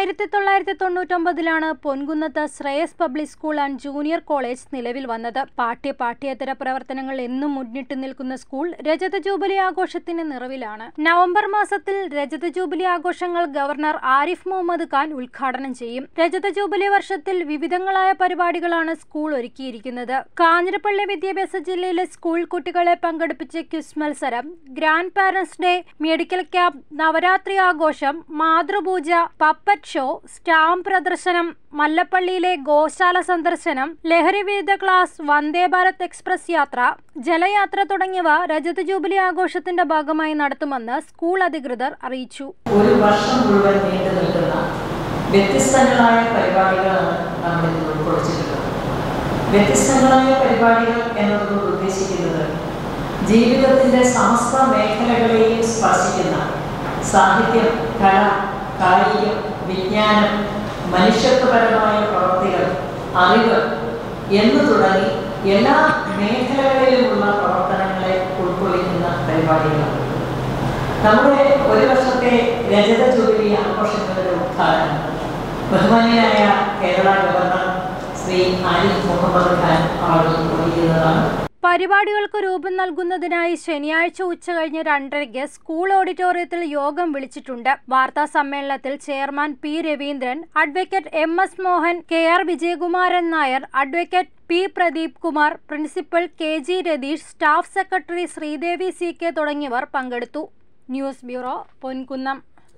ആയിരത്തി തൊള്ളായിരത്തി തൊണ്ണൂറ്റൊമ്പതിലാണ് പൊൻകുന്നത്ത് Shreyas public school and junior college നിലവിൽ വന്നത് പാഠ്യ പാഠ്യേതര പ്രവർത്തനങ്ങൾ എന്നും മുന്നിട്ട് നിൽക്കുന്ന സ്കൂൾ രജത ജൂബിലി ആഘോഷത്തിന് നിറവിലാണ് നവംബർ മാസത്തിൽ രജത ജൂബിലി ആഘോഷങ്ങൾ ഗവർണർ ആരിഫ് മുഹമ്മദ് ഖാൻ ഉദ്ഘാടനം ചെയ്യും രജത ജൂബിലി വർഷത്തിൽ വിവിധങ്ങളായ പരിപാടികളാണ് സ്കൂൾ ഒരുക്കിയിരിക്കുന്നത് കാഞ്ഞിരപ്പള്ളി വിദ്യാഭ്യാസ ജില്ലയിലെ സ്കൂൾ കുട്ടികളെ പങ്കെടുപ്പിച്ച ക്വിസ് മത്സരം grandparents day medical camp Navaratri ആഘോഷം മാതൃപൂജ പപ്പറ്റ് ഷോ സ്റ്റാമ്പ് പ്രദർശനം മല്ലപ്പള്ളിയിലെ ഗോശാല സന്ദർശനം ലഹരി വിരുദ്ധ ക്ലാസ് വന്ദേ ഭാരത് എക്സ്പ്രസ് യാത്ര ജലയാത്ര തുടങ്ങിയവ രജത ജൂബിലി ആഘോഷത്തിന്റെ ഭാഗമായി നടത്തുമെന്ന് സ്കൂൾ അധികൃതർ അറിയിച്ചു ഒരു വർഷം മുഴുവൻ നീണ്ടു നിൽക്കുന്ന വ്യത്യസ്തങ്ങളായ പരിപാടികളാണ് നമ്മൾ ഇതിൽ ഉൾക്കൊള്ളിച്ചിട്ടുള്ളത് വ്യത്യസ്തങ്ങളായ പരിപാടികൾ എന്നതുകൊണ്ട് ഉദ്ദേശിക്കുന്നത് ജീവിതത്തിൻ്റെ സമസ്ത മേഖലകളെയും സ്പർശിക്കുന്ന സാഹിത്യം കല കായികം വിജ്ഞാനം മനുഷ്യത്വപരമായ പ്രവർത്തികൾ അറിവ് എന്ന് തുടങ്ങി എല്ലാ മേഖലകളിലുമുള്ള പ്രവർത്തനങ്ങളെ ഉൾക്കൊള്ളിക്കുന്ന പരിപാടികളാണ് നമ്മുടെ ഒരു വർഷത്തെ രജത ജൂബിലി ആഘോഷങ്ങളുടെ ഉദ്ഘാടനം ബഹുമാന്യനായ കേരള ഗവർണർ ശ്രീ ആരിഫ് മുഹമ്മദ് ഖാൻ അവർ നിർവഹിക്കുന്നതാണ് പരിപാടികൾക്ക് രൂപം നൽകുന്നതിനായി ശനിയാഴ്ച ഉച്ചകഴിഞ്ഞ് രണ്ടരയ്ക്ക് സ്കൂൾ ഓഡിറ്റോറിയത്തിൽ യോഗം വിളിച്ചിട്ടുണ്ട് വാർത്താ സമ്മേളനത്തിൽ chairman P Raveendran advocate M S Mohan K R Vijayakumaran Nair advocate P Pradeep Kumar principal K G Ratheesh staff secretary Sreedevi C K തുടങ്ങിയവർ പങ്കെടുത്തു ന്യൂസ് ബ്യൂറോ പൊൻകുന്നം